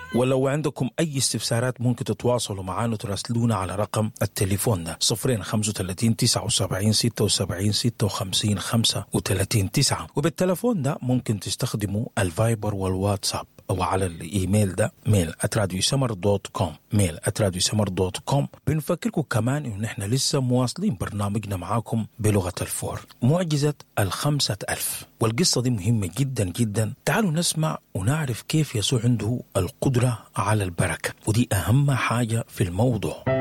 ولو عندكم أي استفسارات ممكن تتواصلوا معنا وتراسلونا على رقم التليفون ده 035 79 76 56 35 9 وبالتليفون ده ممكن تستخدموا الفايبر والواتساب او على الايميل ده ميل اتراديو سمر دوت كوم ميل اتراديو سمر دوت كوم بنفكركم كمان انه احنا لسه مواصلين برنامجنا معاكم بلغه الفور معجزه الخمسه الف والقصه دي مهمه جدا جدا تعالوا نسمع ونعرف كيف يسوع عنده القدره على البركه ودي اهم حاجه في الموضوع